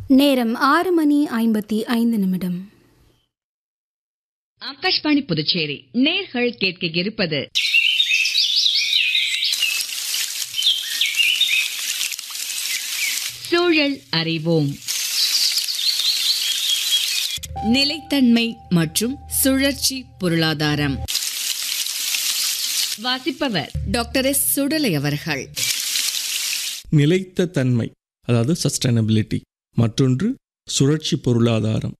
நேரம் ஆறு மணி ஐம்பத்தி ஐந்து நிமிடம் ஆகாஷ்வாணி புதுச்சேரி நேர்கள் கேட்க இருப்பது சூழல் அறிவோம் நிலைத்தன்மை மற்றும் சுழற்சி பொருளாதாரம் வாசிப்பவர் டாக்டர் எஸ் சுடலை அவர்கள் நிலைத்த தன்மை அதாவது சஸ்டைனபிலிட்டி மற்றொன்று சுழற்சி பொருளாதாரம்